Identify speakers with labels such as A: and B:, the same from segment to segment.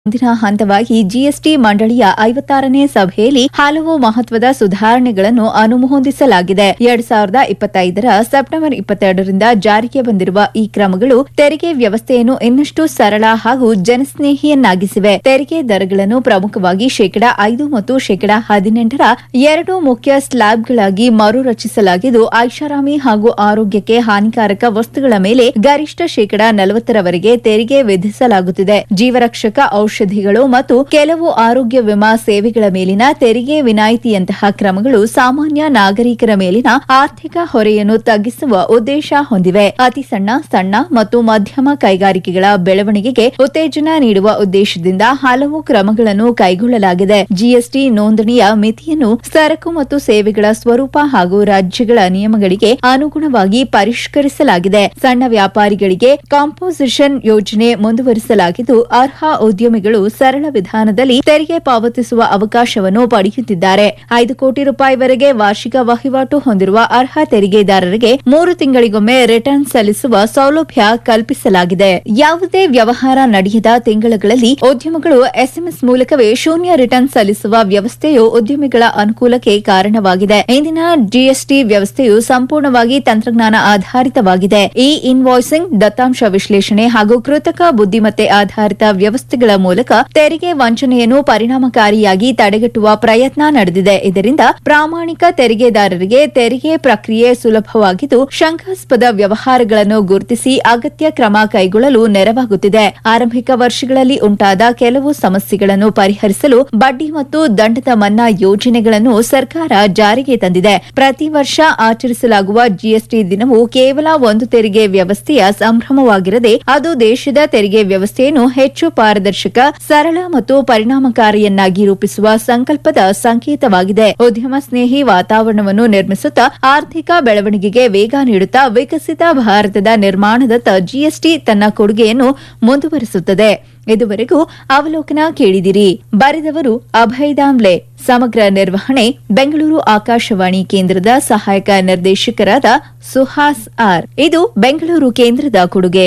A: ಮುಂದಿನ ಹಂತವಾಗಿ ಜಿಎಸ್ಟಿ ಮಂಡಳಿಯ ಐವತ್ತಾರನೇ ಸಭೆಯಲ್ಲಿ ಹಲವು ಮಹತ್ವದ ಸುಧಾರಣೆಗಳನ್ನು ಅನುಮೋದಿಸಲಾಗಿದೆ ಎರಡ್ ಸಾವಿರದ ಇಪ್ಪತ್ತೈದರ ಸೆಪ್ಟೆಂಬರ್ ಇಪ್ಪತ್ತೆರಡರಿಂದ ಜಾರಿಗೆ ಬಂದಿರುವ ಈ ಕ್ರಮಗಳು ತೆರಿಗೆ ವ್ಯವಸ್ಥೆಯನ್ನು ಇನ್ನಷ್ಟು ಸರಳ ಹಾಗೂ ಜನಸ್ನೇಹಿಯನ್ನಾಗಿಸಿವೆ ತೆರಿಗೆ ದರಗಳನ್ನು ಪ್ರಮುಖವಾಗಿ ಶೇಕಡಾ ಐದು ಮತ್ತು ಶೇಕಡಾ ಹದಿನೆಂಟರ ಎರಡು ಮುಖ್ಯ ಸ್ಲ್ಯಾಬ್ಗಳಾಗಿ ಮರು ರಚಿಸಲಾಗಿದ್ದು ಐಷಾರಾಮಿ ಹಾಗೂ ಆರೋಗ್ಯಕ್ಕೆ ಹಾನಿಕಾರಕ ವಸ್ತುಗಳ ಮೇಲೆ ಗರಿಷ್ಠ ಶೇಕಡಾ ನಲವತ್ತರವರೆಗೆ ತೆರಿಗೆ ವಿಧಿಸಲಾಗುತ್ತಿದೆ ಜೀವರಕ್ಷಕ ಔಷಧಿಗಳು ಮತ್ತು ಕೆಲವು ಆರೋಗ್ಯ ವಿಮಾ ಸೇವೆಗಳ ಮೇಲಿನ ತೆರಿಗೆ ವಿನಾಯಿತಿಯಂತಹ ಕ್ರಮಗಳು ಸಾಮಾನ್ಯ ನಾಗರಿಕರ ಮೇಲಿನ ಆರ್ಥಿಕ ಹೊರೆಯನ್ನು ತಗ್ಗಿಸುವ ಉದ್ದೇಶ ಹೊಂದಿವೆ ಅತಿ ಸಣ್ಣ ಸಣ್ಣ ಮತ್ತು ಮಧ್ಯಮ ಕೈಗಾರಿಕೆಗಳ ಬೆಳವಣಿಗೆಗೆ ಉತ್ತೇಜನ ನೀಡುವ ಉದ್ದೇಶದಿಂದ ಹಲವು ಕ್ರಮಗಳನ್ನು ಕೈಗೊಳ್ಳಲಾಗಿದೆ ಜಿಎಸ್ಟಿ ನೋಂದಣಿಯ ಮಿತಿಯನ್ನು ಸರಕು ಮತ್ತು ಸೇವೆಗಳ ಸ್ವರೂಪ ಹಾಗೂ ರಾಜ್ಯಗಳ ನಿಯಮಗಳಿಗೆ ಅನುಗುಣವಾಗಿ ಪರಿಷ್ಕರಿಸಲಾಗಿದೆ ಸಣ್ಣ ವ್ಯಾಪಾರಿಗಳಿಗೆ ಕಾಂಪೋಸಿಷನ್ ಯೋಜನೆ ಮುಂದುವರಿಸಲಾಗಿದ್ದು ಅರ್ಹ ಉದ್ಯಮಿಗಳು ಸರಳ ವಿಧಾನದಲ್ಲಿ ತೆರಿಗೆ ಪಾವತಿಸುವ ಅವಕಾಶವನ್ನು ಪಡೆಯುತ್ತಿದ್ದಾರೆ ಐದು ಕೋಟಿ ರೂಪಾಯಿವರೆಗೆ ವಾರ್ಷಿಕ ವಹಿವಾಟು ಹೊಂದಿರುವ ಅರ್ಹ ತೆರಿಗೆದಾರರಿಗೆ ಮೂರು ತಿಂಗಳಿಗೊಮ್ಮೆ ರಿಟರ್ನ್ ಸಲ್ಲಿಸುವ ಸೌಲಭ್ಯ ಕಲ್ಪಿಸಲಾಗಿದೆ ಯಾವುದೇ ವ್ಯವಹಾರ ನಡೆಯದ ತಿಂಗಳುಗಳಲ್ಲಿ ಉದ್ಯಮಗಳು ಎಸ್ಎಂಎಸ್ ಮೂಲಕವೇ ಶೂನ್ಯ ರಿಟರ್ನ್ ಸಲ್ಲಿಸುವ ವ್ಯವಸ್ಥೆಯು ಉದ್ಯಮಿಗಳ ಅನುಕೂಲಕ್ಕೆ ಕಾರಣವಾಗಿದೆ ಇಂದಿನ ಜಿಎಸ್ಟಿ ವ್ಯವಸ್ಥೆಯು ಸಂಪೂರ್ಣವಾಗಿ ತಂತ್ರಜ್ಞಾನ ಆಧಾರಿತವಾಗಿದೆ ಈ ಇನ್ವಾಯ್ಸಿಂಗ್ ದತ್ತಾಂಶ ವಿಶ್ಲೇಷಣೆ ಹಾಗೂ ಕೃತಕ ಬುದ್ದಿಮತ್ತೆ ಆಧಾರಿತ ವ್ಯವಸ್ಥೆಗಳ ಮೂಲಕ ತೆರಿಗೆ ವಂಚನೆಯನ್ನು ಪರಿಣಾಮಕಾರಿಯಾಗಿ ತಡೆಗಟ್ಟುವ ಪ್ರಯತ್ನ ನಡೆದಿದೆ ಇದರಿಂದ ಪ್ರಾಮಾಣಿಕ ತೆರಿಗೆದಾರರಿಗೆ ತೆರಿಗೆ ಪ್ರಕ್ರಿಯೆ ಸುಲಭವಾಗಿದ್ದು ಶಂಕಾಸ್ಪದ ವ್ಯವಹಾರಗಳನ್ನು ಗುರುತಿಸಿ ಅಗತ್ಯ ಕ್ರಮ ಕೈಗೊಳ್ಳಲು ನೆರವಾಗುತ್ತಿದೆ ಆರಂಭಿಕ ವರ್ಷಗಳಲ್ಲಿ ಉಂಟಾದ ಕೆಲವು ಸಮಸ್ಯೆಗಳನ್ನು ಪರಿಹರಿಸಲು ಬಡ್ಡಿ ಮತ್ತು ದಂಡದ ಮನ್ನಾ ಯೋಜನೆಗಳನ್ನು ಸರ್ಕಾರ ಜಾರಿಗೆ ತಂದಿದೆ ಪ್ರತಿ ವರ್ಷ ಆಚರಿಸಲಾಗುವ ಜಿಎಸ್ಟಿ ದಿನವು ಕೇವಲ ಒಂದು ತೆರಿಗೆ ವ್ಯವಸ್ಥೆಯ ಸಂಭ್ರಮವಾಗಿರದೆ ಅದು ದೇಶದ ತೆರಿಗೆ ವ್ಯವಸ್ಥೆಯನ್ನು ಹೆಚ್ಚು ಪಾರದರ್ಶಕ ಸರಳ ಮತ್ತು ಪರಿಣಾಮಕಾರಿಯನ್ನಾಗಿ ರೂಪಿಸುವ ಸಂಕಲ್ಪದ ಸಂಕೇತವಾಗಿದೆ ಉದ್ಯಮ ಸ್ನೇಹಿ ವಾತಾವರಣವನ್ನು ನಿರ್ಮಿಸುತ್ತಾ ಆರ್ಥಿಕ ಬೆಳವಣಿಗೆಗೆ ವೇಗ ನೀಡುತ್ತಾ ವಿಕಸಿತ ಭಾರತದ ನಿರ್ಮಾಣದತ್ತ ಜಿಎಸ್ಟಿ ತನ್ನ ಕೊಡುಗೆಯನ್ನು ಮುಂದುವರಿಸುತ್ತದೆ ಇದುವರೆಗೂ ಅವಲೋಕನ ಕೇಳಿದಿರಿ ಬರೆದವರು ಅಭಯ್ ದಾಮ್ಲೆ ಸಮಗ್ರ ನಿರ್ವಹಣೆ ಬೆಂಗಳೂರು ಆಕಾಶವಾಣಿ ಕೇಂದ್ರದ ಸಹಾಯಕ ನಿರ್ದೇಶಕರಾದ ಸುಹಾಸ್ ಆರ್ ಇದು ಬೆಂಗಳೂರು ಕೇಂದ್ರದ ಕೊಡುಗೆ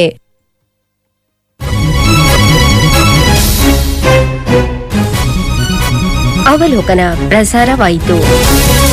B: ಅವಲೋಕನ ಪ್ರಸಾರವಾಯಿತು